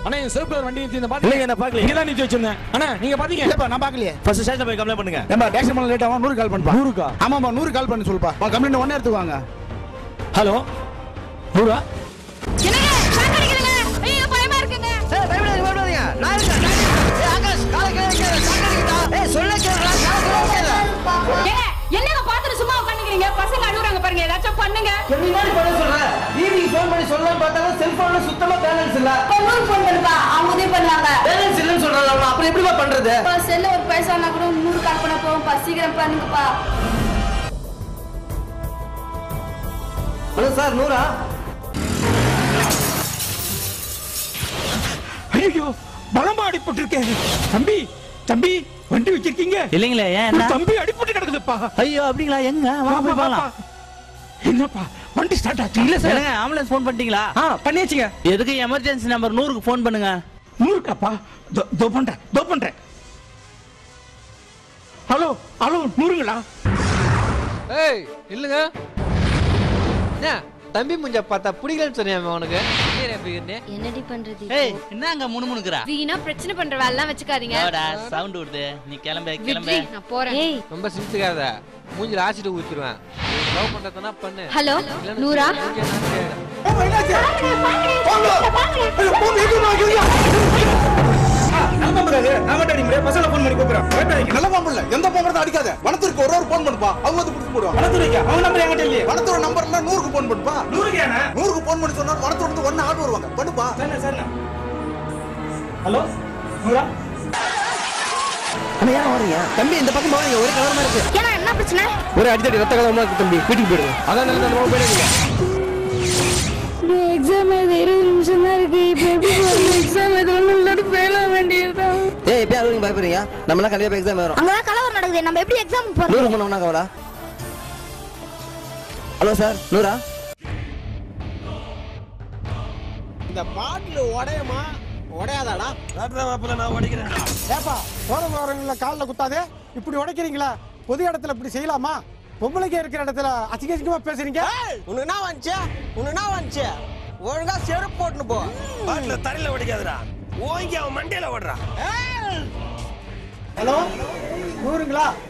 அண்ணா இந்த சிவப்பு கலர் வண்டி நிறுத்தி இந்த இல்லைங்க, நான் பார்க்கலையே. இங்க தான் நிறுத்தி வச்சிருந்தேன் அண்ணா நீங்க பாத்தீங்க இல்லப்பா நான் பார்க்கலையே ஃபர்ஸ்ட் ஸ்டேஷன் போய் கம்ப்ளைண்ட் பண்ணுங்க ஏம்பா டேக்ஸி பண்ண லேட் ஆகும் நூறு கால் பண்ணுப்பா நூறுக்கா ஆமாப்பா நூறு கால் பண்ணி சொல்லுப்பா உன் கம்ப்ளைண்ட் ஒன்னே எடுத்துக்குவாங்க ஹலோ நூறா என்னங்க ஷாக் அடிக்குதுங்க ஐயோ பயமா இருக்குங்க ஏய் பயப்படாதீங்க பயப்படாதீங்க நான் இருக்கேன் நான் இருக்கேன். ஏய் ஆகாஷ் காலை கீழே வைக்காத ஷாக் அடிக்குதா ஏய் சொல்ல கேளுடா காலை கீழே வைக்காத ஏங்க என்னங்க பாத்துட்டு சும்மா உட்காந்துக்கிறீங்க பசங்க அழுகுறாங்க பாருங்க ஏதாச்சும் பண்ணுங்க எப்படி மாதிரி பண்ண சொல்ற ஈவினிங் ஃபோன் பண்ணி சொல்லலாம் பார்த்தா செல்போன்ல சுத்தமா பேலன்ஸ் இல்ல நூறு ஃபோன் பண்ணுப்பா அவங்க உதவி பண்ணுவாங்க பேலன்ஸ் இல்லைன்னு சொல்றாங்க அவன் அப்புறம் எப்படிப்பா பண்றது செல்ல ஒரு பைசானா கூட நூறு கால் பண்ண போவோம்ப்பா சீக்கிரம் பண்ணுங்கப்பா ஹலோ சார் நூறா ஐயோ பலமா அடிபட்டிருக்கேன் தம்பி தம்பி வண்டி வச்சிருக்கீங்க இல்லைங்களே ஏன் என்ன தம்பி அடிபட்டு கிடக்குதுப்பா ஐயோ அப்படிங்களா எங்க வாங்க போய் பார்க்கலாம் என்னப்பா வண்டி ஸ்டார்ட் ஆச்சு இல்ல சார் என்னங்க ஆம்புலன்ஸ் ஃபோன் பண்ணிட்டீங்களா ஆ பண்ணியாச்சுங்க எதுக்கு எமர்ஜென்சி நம்பர் நூறுக்கு ஃபோன் பண்ணுங்க நூறுக்காப்பா தோ- தோ பண்றேன் தோ பண்றேன் ஹலோ ஹலோ நூறுங்களா ஏய் இல்லைங்க என்ன தம்பி முஞ்ச பார்த்தா பிடிக்கலன்னு சொன்னேன் அவனுக்கு என்னடி பண்றது ஏய் என்ன அங்க முணுமுணுக்குறா வீணா பிரச்சனை பண்ற வேலை எல்லாம் வச்சுக்காதீங்க சவுண்ட் விடுது நீ கிளம்பு கிளம்பு விட்ரி, நான் போறேன் ஏய் ரொம்ப சிரிச்சுக்காத மூஞ்சில ஆசிட்டு ஊத்திடுவேன் லவ் பண்றதுனா பண்ணு ஹலோ இல்லைன்னு நூறா மூஞ்சில நாக்கு ஆயிடும். நல்ல பாம்பு இல்ல எந்த பாம்பு அடிக்காத வனத்திற்கு ஒரு ஒரு போன் பண்ணுப்பா அவங்க வந்து பிடிச்சு போடுவாங்க வனத்துறைக்கு அவங்க நம்பர் என்கிட்ட இல்லையே வனத்துறை நம்பர்ல நூறுக்கு போன் பண்ணுப்பா நூறுக்கு நூறுக்கு போன் பண்ணி சொன்னா வனத்துறை வந்து ஒன்னு ஆள் வருவாங்க பண்ணுப்பா ஹலோ நூறா அண்ணா ஏன் வரீங்க தம்பி இந்த பக்கம் போறீங்க ஒரே கலரமா இருக்கு ஏன்னா என்ன பிரச்சனை ஒரு அடித்தடி ரத்த கலரமா இருக்கு தம்பி வீட்டுக்கு போயிடுங்க அதான் நல்ல நம்ம போயிடுங்க எக்ஸாம் எழுத இருபது நிமிஷம் தான் இருக்கு இப்ப எப்படி எக்ஸாம் எழுத ஒன்றும் இல்லாட்டி ஃபெயில் ஆக வேண்டியதுதான் ஏய் எப்பயா நீங்க பயப்படுறீங்க நம்மலாம் கண்டிப்பா எக்ஸாம் வரும் அங்கதான் கலவரம் நடக்குது நம்ம எப்படி எக்ஸாம் போறோம் நூறு பண்ணோம்னா கவலா ஹலோ சார் நூறா இந்த பாட்டில் உடையமா உடையாதாடா ஏப்பா போற போறவங்கள காலில் குத்தாதே இப்படி உடைக்கிறீங்களா பொது இடத்துல இப்படி செய்யலாமா பொம்பளைக்கு இருக்கிற இடத்துல அசிங்க அசிங்கமா பேசுறீங்க உனக்கு என்ன வந்துச்சு உனக்கு என்ன வந்துச்சு ஒழுங்கா செருப்பு போட்டுன்னு போ பாட்டில தரையில ஓடிக்காதடா ஓங்கி அவன் மண்டையில ஓடுறான் ஹலோ நூறுங்களா